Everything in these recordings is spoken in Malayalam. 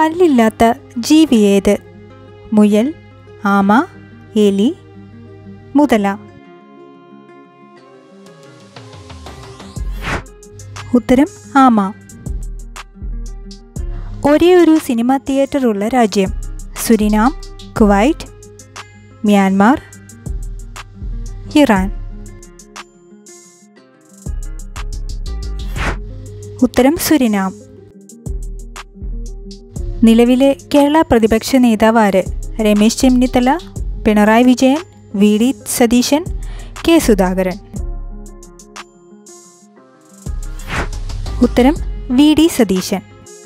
പല്ലില്ലാത്ത ജീവി ഏത് മുയൽ ആമ എലി മുതല ഉത്തരം ആമ ഒരേ ഒരു സിനിമ തിയേറ്റർ ഉള്ള രാജ്യം സുരിനാം കുവൈറ്റ് മ്യാൻമാർ ഇറാൻ ഉത്തരം സുരിനാം നിലവിലെ കേരള പ്രതിപക്ഷ നേതാവ് ആര് Ramesh Chennithala Pinarayi Vijayan V D Satheesan K Sudhakaran ഉത്തരം വി ഡി സതീശൻ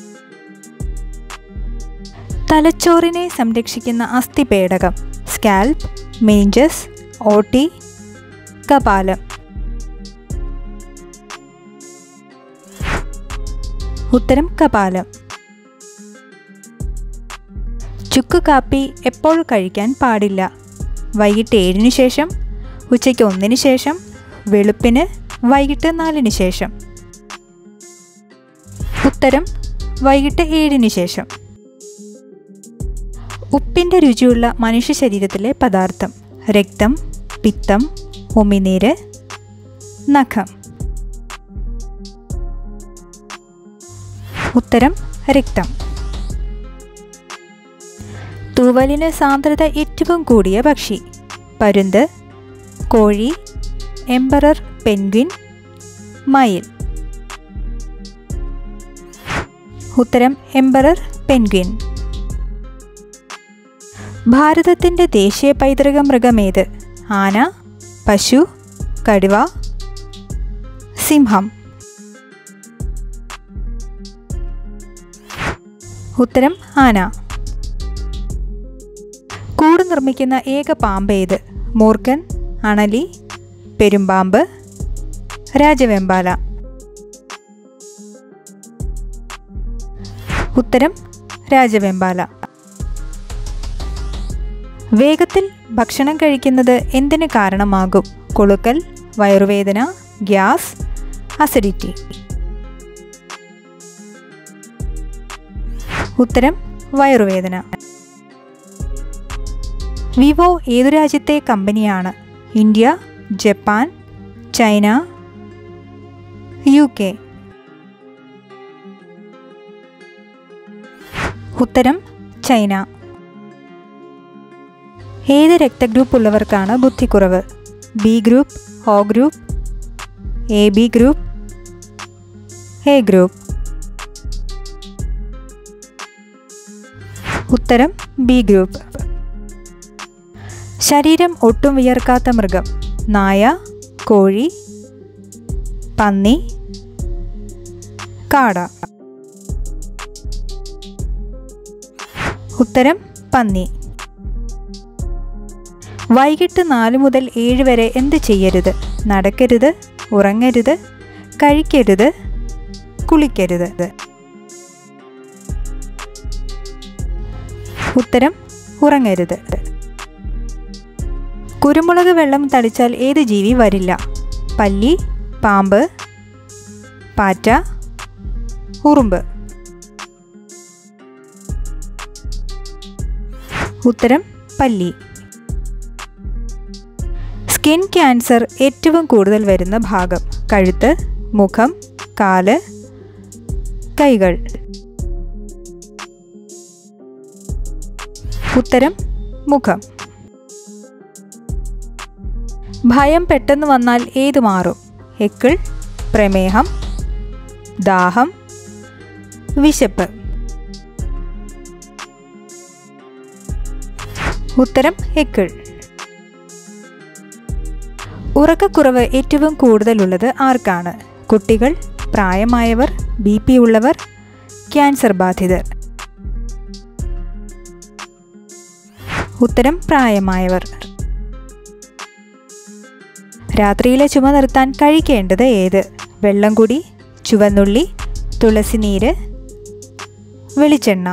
തലച്ചോറിനെ സംരക്ഷിക്കുന്ന അസ്ഥിപേടകം സ്കാൽപ്പ് മേഞ്ചസ് ഓട്ടി കപാലം ഉത്തരം കപാലം ചുക്ക് കാപ്പി എപ്പോൾ കഴിക്കാൻ പാടില്ല വൈകിട്ട് ഏഴിന് ശേഷം ഉച്ചയ്ക്ക് ഒന്നിന് ശേഷം വെളുപ്പിന് വൈകിട്ട് നാലിന് ശേഷം ഉത്തരം വൈകിട്ട് ഏഴിന് ശേഷം ഉപ്പിൻ്റെ രുചിയുള്ള മനുഷ്യ ശരീരത്തിലെ പദാർത്ഥം രക്തം പിത്തം ഉമിനീര് നഖം ഉത്തരം രക്തം തൂവലിന് സാന്ദ്രത ഏറ്റവും കൂടിയ പക്ഷി പരുന്ത് കോഴി എംബറർ പെൻഗ്വിൻ മയിൽ ഉത്തരം എംബറർ പെൻഗ്വിൻ ഭാരതത്തിൻ്റെ ദേശീയ പൈതൃക മൃഗമേത് ആന പശു കടുവ സിംഹം ഉത്തരം ആന കൂട് നിർമ്മിക്കുന്ന ഏക പാമ്പ് ഏത് മൂർഖൻ അണലി പെരുമ്പാമ്പ് രാജവെമ്പാല ഉത്തരം രാജവെമ്പാല വേഗത്തിൽ ഭക്ഷണം കഴിക്കുന്നത് എന്തിന് കാരണമാകും കൊളുക്കൽ വയറുവേദന ഗ്യാസ് അസിഡിറ്റി ഉത്തരം വയറുവേദന വിവോ ഏതു രാജ്യത്തെ കമ്പനിയാണ് India Japan China U K ഉത്തരം ചൈന ഏത് രക്തഗ്രൂപ്പ് ഉള്ളവർക്കാണ് ബുദ്ധിക്കുറവ് B group O group A B group A group ഉത്തരം ബി ഗ്രൂപ്പ് ശരീരം ഒട്ടും വിയർക്കാത്ത മൃഗം നായ കോഴി പന്നി കാട ഉത്തരം പന്നി വൈകിട്ട് നാല് മുതൽ ഏഴ് വരെ എന്ത് ചെയ്യരുത് നടക്കരുത് ഉറങ്ങരുത് കഴിക്കരുത് കുളിക്കരുത് ഉത്തരം ഉറങ്ങരുത് കുരുമുളക് വെള്ളം തളിച്ചാൽ ഏത് ജീവി വരില്ല പല്ലി പാമ്പ് പാറ്റ ഉറുമ്പ് ഉത്തരം പല്ലി സ്കിൻ ക്യാൻസർ ഏറ്റവും കൂടുതൽ വരുന്ന ഭാഗം കഴുത്ത് മുഖം കാല് കൈകൾ ഉത്തരം മുഖം ഭയം പെട്ടെന്ന് വന്നാൽ ഏത് മാറും എക്കിൾ പ്രമേഹം ദാഹം വിശപ്പ് ഉത്തരം എക്കിൾ ഉറക്കക്കുറവ് ഏറ്റവും കൂടുതലുള്ളത് ആർക്കാണ് കുട്ടികൾ പ്രായമായവർ ബി പി ഉള്ളവർ ക്യാൻസർ ബാധിതർ ഉത്തരം പ്രായമായവർ രാത്രിയിലെ ചുമ നിർത്താൻ കഴിക്കേണ്ടത് ഏത് വെള്ളം കുടി ചുവന്നുള്ളി തുളസിനീര് വെളിച്ചെണ്ണ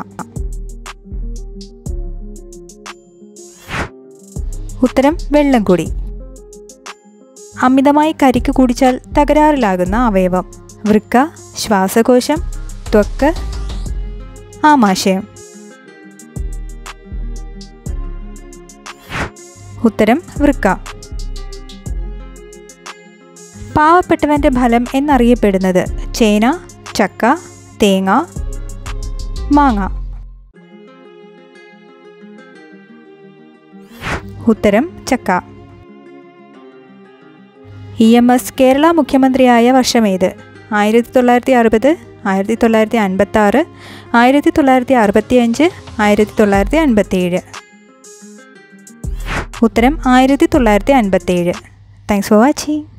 ഉത്തരം വെള്ളം കുടി അമിതമായി കരിക്ക് കുടിച്ചാൽ തകരാറിലാകുന്ന അവയവം വൃക്ക ശ്വാസകോശം ത്വക്ക് ആമാശയം ഉത്തരം വൃക്ക പാവപ്പെട്ടവൻ്റെ ഫലം എന്നറിയപ്പെടുന്നത് ചേന ചക്ക തേങ്ങ മാങ്ങ ഉത്തരം ചക്ക ഇ എം എസ് കേരള മുഖ്യമന്ത്രിയായ വർഷമേത് ആയിരത്തി തൊള്ളായിരത്തി അറുപത് ആയിരത്തി തൊള്ളായിരത്തി അൻപത്തി ആറ് ആയിരത്തി തൊള്ളായിരത്തി അറുപത്തി അഞ്ച് ആയിരത്തി തൊള്ളായിരത്തി അൻപത്തി ഏഴ് ഉത്തരം ആയിരത്തി തൊള്ളായിരത്തി അൻപത്തി ഏഴ് താങ്ക്സ് ഫോർ വാച്ചിങ്